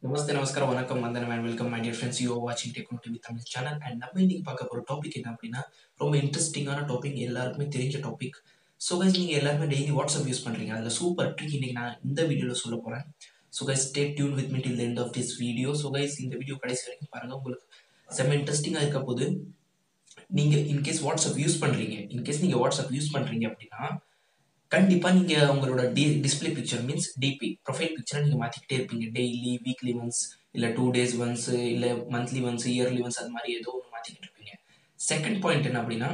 நமஸ்தே நமஸ்காரம் வணக்கம் வந்தனம் and welcome my dear friends you வாட்சிங் techno TV Tamil channel and நம்ம இன்னைக்கு பார்க்க போகிற டாபிக் என்ன அப்படின்னா ரொம்ப இன்ட்ரெஸ்டிங்கான டாபிக் எல்லாருக்குமே தெரிஞ்ச டாபிக் ஸோ கைஸ் நீங்கள் எல்லாருமே டெய்லி வாட்ஸ்அப் யூஸ் பண்ணுறீங்க அதில் சூப்பர் ட்ரிக் இன்னைக்கு நான் இந்த வீடியோவில் சொல்ல போகிறேன் so guys stay tuned with me till end of this video so guys இந்த வீடியோ கடைசி வரைக்கும் பாருங்கள் உங்களுக்கு செம்ம இன்ட்ரெஸ்டிங்காக இருக்க போது நீங்கள் இன்கேஸ் வாட்ஸ்அப் யூஸ் பண்ணுறீங்க இன்கேஸ் நீங்கள் வாட்ஸ்அப் யூஸ் பண்ணுறீங்க அப்படின்னா கண்டிப்பா நீங்க உங்களோட D display picture means DP profile பிக்சரை நீங்க மாத்திக்கிட்டே இருப்பீங்க டெய்லி வீக்லி ஒன்ஸ் இல்ல டூ டேஸ் ஒன்ஸ் இல்ல மந்த்லி ஒன்ஸ் இயர்லி ஒன்ஸ் அது மாதிரி ஏதோ ஒன்று மாத்திக்கிட்டு இருப்பீங்க செகண்ட் பாயிண்ட் என்ன அப்படின்னா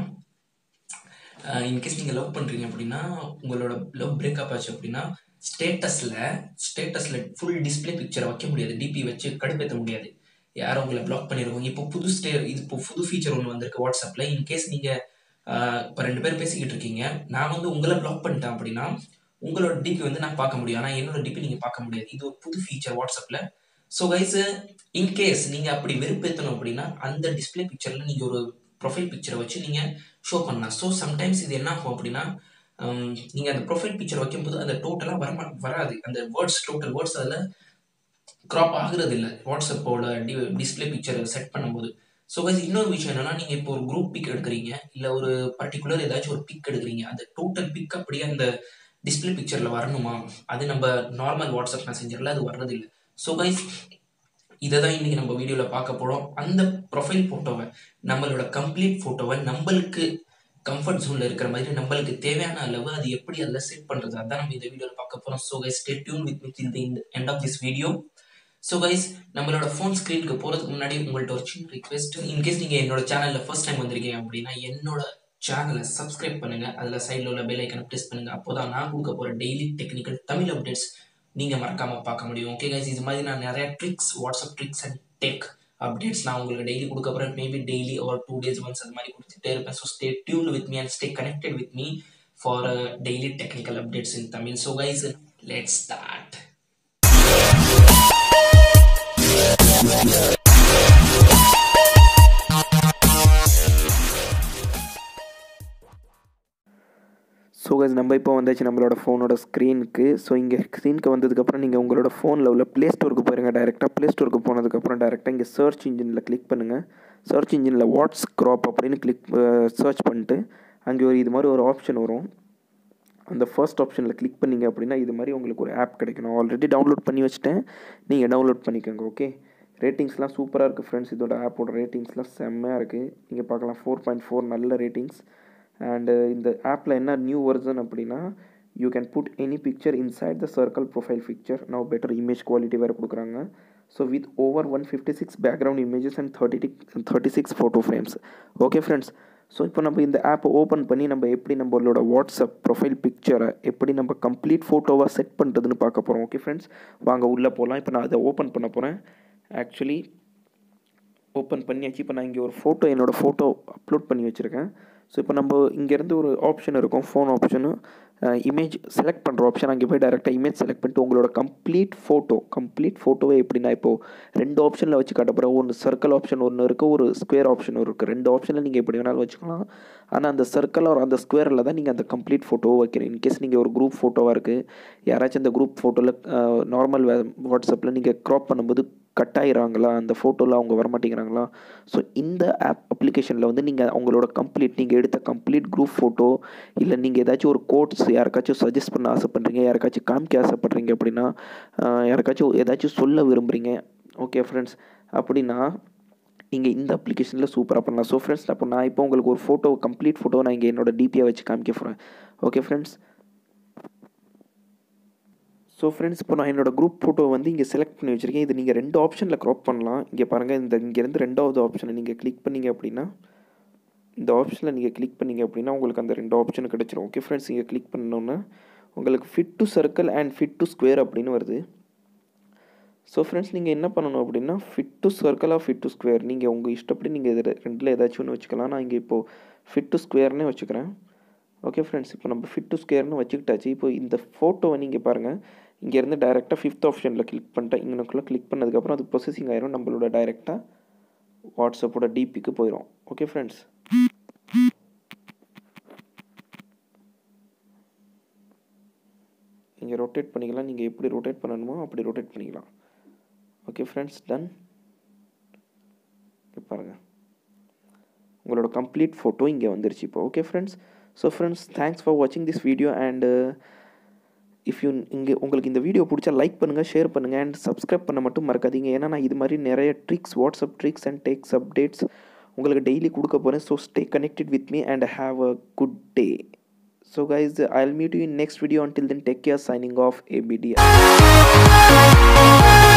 இன்கேஸ் நீங்க லவ் பண்றீங்க அப்படின்னா உங்களோட லவ் பிரேக்கப் ஆச்சு அப்படின்னா ஸ்டேட்டஸ்ல ஸ்டேட்டஸ்ல ஃபுல் டிஸ்பிளே பிக்சரை வைக்க முடியாது டிபி வச்சு கடுப்பேற்ற முடியாது யாரும் உங்களை பிளாக் பண்ணிருக்கோங்க இப்போ புது ஸ்டே இது இப்போ புது ஃபீச்சர் ஒன்று வந்திருக்கு வாட்ஸ்அப்ல இன்கேஸ் நீங்க இப்போ ரெண்டு பேர் பேசிக்கிட்டு இருக்கீங்க நான் வந்து உங்களை பிளாக் பண்ணிட்டேன் அப்படின்னா உங்களோட டிபி வந்து நான் பார்க்க முடியும் ஆனால் என்னோட டிபி நீங்கள் பார்க்க முடியாது இது ஒரு புது ஃபீச்சர் வாட்ஸ்அப்பில் ஸோ கைஸ் இன்கேஸ் நீங்கள் அப்படி வெறுப்பேற்றணும் அப்படின்னா அந்த டிஸ்பிளே பிக்சரில் நீங்கள் ஒரு ப்ரொஃபைல் பிக்சரை வச்சு நீங்கள் ஷோ பண்ணலாம் ஸோ சம்டைம்ஸ் இது என்ன ஆகும் அப்படின்னா நீங்கள் அந்த ப்ரொஃபைல் பிக்சர் வைக்கும்போது அந்த டோட்டலாக வரமா வராது அந்த வேர்ட்ஸ் டோட்டல் வேர்ட்ஸ் அதில் க்ராப் ஆகுறது இல்லை வாட்ஸ்அப்போட டி டிஸ்பிளே பிக்சர் செட் பண்ணும்போது ஸோ கைஸ் இன்னொரு விஷயம் என்னன்னா நீங்க இப்போ ஒரு குரூப் பிக் எடுக்கிறீங்க இல்ல ஒரு பர்டிகுலர் ஏதாச்சும் ஒரு பிக் எடுக்கிறீங்க அந்த டோட்டல் பிக் அப்படியே அந்த டிஸ்பிளே பிக்சர்ல வரணுமா அது நம்ம நார்மல் வாட்ஸ்அப் மெசஞ்சர்ல அது வர்றது இல்லை ஸோ கைஸ் இதை தான் இன்னைக்கு நம்ம வீடியோல பார்க்க போறோம் அந்த ப்ரொஃபைல் போட்டோவை நம்மளோட கம்ப்ளீட் போட்டோவை நம்மளுக்கு கம்ஃபர்ட் ஜோன்ல இருக்கிற மாதிரி நம்மளுக்கு தேவையான அளவு அது எப்படி அதில் செட் பண்றது அதான் நம்ம இந்த வீடியோல பார்க்க போறோம் so guys stay tuned with me till the end of this video so guys நம்மளோட ஃபோன் ஸ்க்ரீனுக்கு போகிறதுக்கு முன்னாடி உங்கள்ட்ட ஒரு சின்ன ரிக்வெஸ்ட் இன்கேஸ் நீங்கள் என்னோட சேனலில் ஃபர்ஸ்ட் டைம் வந்திருக்கீங்க அப்படின்னா என்னோட சேனலை சப்ஸ்கிரைப் பண்ணுங்க அதில் சைடில் உள்ள பெல் ஐக்கனை ப்ரெஸ் பண்ணுங்க அப்போ தான் நான் கொடுக்க போகிற டெய்லி டெக்னிக்கல் தமிழ் அப்டேட்ஸ் நீங்கள் மறக்காமல் பார்க்க முடியும் ஓகே கைஸ் இது மாதிரி நான் நிறைய tricks WhatsApp tricks and tech updates நான் உங்களுக்கு டெய்லி கொடுக்க போகிறேன் மேபி டெய்லி ஒரு டூ டேஸ் ஒன்ஸ் அது மாதிரி கொடுத்துட்டே இருப்பேன் so stay tuned with me and stay connected with me for daily technical updates in Tamil so guys let start so guys நம்ம இப்போ வந்தாச்சு நம்மளோட ஃபோனோட ஸ்க்ரீனுக்கு ஸோ இங்கே ஸ்க்ரீனுக்கு வந்ததுக்கப்புறம் நீங்கள் உங்களோட ஃபோனில் உள்ள ப்ளே ஸ்டோருக்கு போயிருங்க டேரெக்டாக ப்ளே ஸ்டோருக்கு போனதுக்கப்புறம் டேரெக்டாக இங்கே சர்ச் இன்ஜினில் கிளிக் பண்ணுங்கள் சர்ச் இன்ஜினில் வாட்ஸ் க்ராப் அப்படின்னு கிளிக் சர்ச் பண்ணிட்டு அங்கே ஒரு இது மாதிரி ஒரு ஆப்ஷன் வரும் அந்த ஃபர்ஸ்ட் ஆப்ஷனில் கிளிக் பண்ணிங்க அப்படின்னா இது மாதிரி உங்களுக்கு ஒரு ஆப் கிடைக்கணும் ஆல்ரெடி டவுன்லோட் பண்ணி வச்சுட்டேன் நீங்கள் டவுன்லோட் பண்ணிக்கோங்க ஓகே ரேட்டிங்ஸ்லாம் சூப்பராக இருக்குது ஃப்ரெண்ட்ஸ் இதோட ஆப்போட ரேட்டிங்ஸ்லாம் செம்மையாக இருக்குது நீங்கள் பார்க்கலாம் ஃபோர் பாயிண்ட் ஃபோர் நல்ல ரேட்டிங்ஸ் அண்டு இந்த ஆப்பில் என்ன நியூ வெர்ஷன் அப்படின்னா you can put any picture inside the circle profile picture now better image quality வேறு கொடுக்குறாங்க so with over one fifty six background images and thirty thirty six photo frames okay friends so இப்போ நம்ம இந்த ஆப்பை open பண்ணி நம்ம எப்படி நம்மளோட வாட்ஸ்அப் ப்ரொஃபைல் பிக்சரை எப்படி நம்ம கம்ப்ளீட் ஃபோட்டோவாக செட் பண்ணுறதுன்னு பார்க்க போகிறோம் ஓகே ஃப்ரெண்ட்ஸ் வாங்க உள்ளே போகலாம் இப்போ நான் அதை ஓப்பன் பண்ண போகிறேன் ஆக்சுவலி ஓப்பன் பண்ணியாச்சு இப்போ நான் இங்கே ஒரு ஃபோட்டோ என்னோடய ஃபோட்டோ அப்லோட் பண்ணி வச்சுருக்கேன் ஸோ இப்போ நம்ம இங்கேருந்து ஒரு ஆப்ஷன் இருக்கும் ஃபோன் ஆப்ஷனு இமேஜ் செலக்ட் பண்ணுற ஆப்ஷன் அங்கே போய் டேரெக்டாக இமேஜ் செலக்ட் பண்ணிட்டு உங்களோட கம்ப்ளீட் ஃபோட்டோ கம்ப்ளீட் ஃபோட்டோவே எப்படின்னா இப்போது ரெண்டு ஆப்ஷனில் வச்சு காட்டப்போகிறேன் ஒன்று சர்க்கிள் ஆப்ஷன் ஒன்று இருக்குது ஒரு ஸ்கொயர் ஆப்ஷன் இருக்குது ரெண்டு ஆப்ஷனில் நீங்கள் எப்படி வேணாலும் வச்சுக்கலாம் ஆனால் அந்த சர்க்கிள் ஒரு அந்த ஸ்கொயரில் தான் நீங்கள் அந்த கம்ப்ளீட் ஃபோட்டோவை வைக்கிறீங்க இன்கேஸ் நீங்கள் ஒரு குரூப் ஃபோட்டோவாக இருக்குது யாராச்சும் அந்த குரூப் ஃபோட்டோவில் நார்மல் வாட்ஸ்அப்பில் நீங்கள் க்ராப் பண்ணும்போது கட் ஆகிடுறாங்களா அந்த ஃபோட்டோவில் அவங்க வரமாட்டேங்கிறாங்களா ஸோ இந்த ஆப் அப்ளிகேஷனில் வந்து நீங்கள் அவங்களோட கம்ப்ளீட் நீங்கள் எடுத்த கம்ப்ளீட் குரூப் ஃபோட்டோ இல்லை நீங்கள் ஏதாச்சும் ஒரு கோட்ஸ் யாருக்காச்சும் சஜஸ்ட் பண்ண ஆசைப்பட்றீங்க யாருக்காச்சும் காமிக்க ஆசைப்பட்றீங்க அப்படின்னா யாருக்காச்சும் ஏதாச்சும் சொல்ல விரும்புகிறீங்க ஓகே ஃப்ரெண்ட்ஸ் அப்படின்னா நீங்கள் இந்த அப்ளிகேஷனில் சூப்பராக பண்ணலாம் ஸோ ஃப்ரெண்ட்ஸ் அப்போ நான் இப்போ உங்களுக்கு ஒரு ஃபோட்டோ கம்ப்ளீட் ஃபோட்டோ நான் இங்கே என்னோட டிபியை வச்சு காமிக்க போகிறேன் ஓகே ஃப்ரெண்ட்ஸ் ஸோ ஃப்ரெண்ட்ஸ் இப்போ நான் என்னோடய குரூப் ஃபோட்டோ வந்து இங்கே செலக்ட் பண்ணி வச்சுருக்கேன் இது நீங்கள் ரெண்டு ஆப்ஷனில் க்ராப் பண்ணலாம் இங்கே பாருங்கள் இந்த இங்கேருந்து ரெண்டாவது ஆப்ஷனை நீங்கள் கிளிக் பண்ணிங்க அப்படின்னா இந்த ஆப்ஷனில் நீங்கள் கிளிக் பண்ணிங்க அப்படின்னா உங்களுக்கு அந்த ரெண்டு ஆப்ஷன் கிடச்சிரும் ஓகே ஃப்ரெண்ட்ஸ் இங்கே கிளிக் பண்ணோன்னா உங்களுக்கு fit to circle and fit to square அப்படின்னு வருது ஸோ ஃப்ரெண்ட்ஸ் நீங்கள் என்ன பண்ணணும் அப்படின்னா ஃபிட் டு சர்க்கிளாக ஃபிட் டு ஸ்கொயர் நீங்கள் உங்கள் இஷ்டப்படி நீங்கள் இது ரெண்டில் ஏதாச்சும் ஒன்று வச்சுக்கலாம் நான் இங்கே இப்போது ஃபிட் டு ஸ்கொயர்னே வச்சுக்கிறேன் ஓகே ஃப்ரெண்ட்ஸ் இப்போ நம்ம ஃபிட் டு ஸ்கொயர்னு வச்சுக்கிட்டாச்சு இப்போ இந்த ஃபோட்டோவை நீங்கள் பாருங்கள் இங்கேருந்து டைரெக்டாக ஃபிஃப்த் ஆப்ஷனில் கிளிக் பண்ணிட்டேன் இங்கனுக்குள்ளே கிளிக் பண்ணதுக்கப்புறம் அது ப்ரொசஸிங் ஆயிரும் நம்மளோட டைரெக்டாக வாட்ஸ்அப்போட டிபிக்கு போயிடும் ஓகே ஃப்ரெண்ட்ஸ் நீங்கள் ரொட்டேட் பண்ணிக்கலாம் நீங்கள் எப்படி ரொட்டேட் பண்ணணுமோ அப்படி ரொட்டேட் பண்ணிக்கலாம் ஓகே ஓகே ஃப்ரெண்ட்ஸ் டன் பாருங்கள் உங்களோட கம்ப்ளீட் ஃபோட்டோ இங்கே வந்துருச்சு இப்போ okay friends so friends thanks for வாட்சிங் this video and if you இங்கே உங்களுக்கு இந்த வீடியோ பிடிச்சா லைக் பண்ணுங்கள் ஷேர் பண்ணுங்கள் அண்ட் சப்ஸ்கிரைப் பண்ண மட்டும் மறக்காதீங்க ஏன்னா நான் இது மாதிரி நிறைய tricks WhatsApp tricks and techs updates உங்களுக்கு டெய்லி கொடுக்க போகிறேன் so stay connected with me and have a good day so guys I will meet you in next video until then take care signing off abd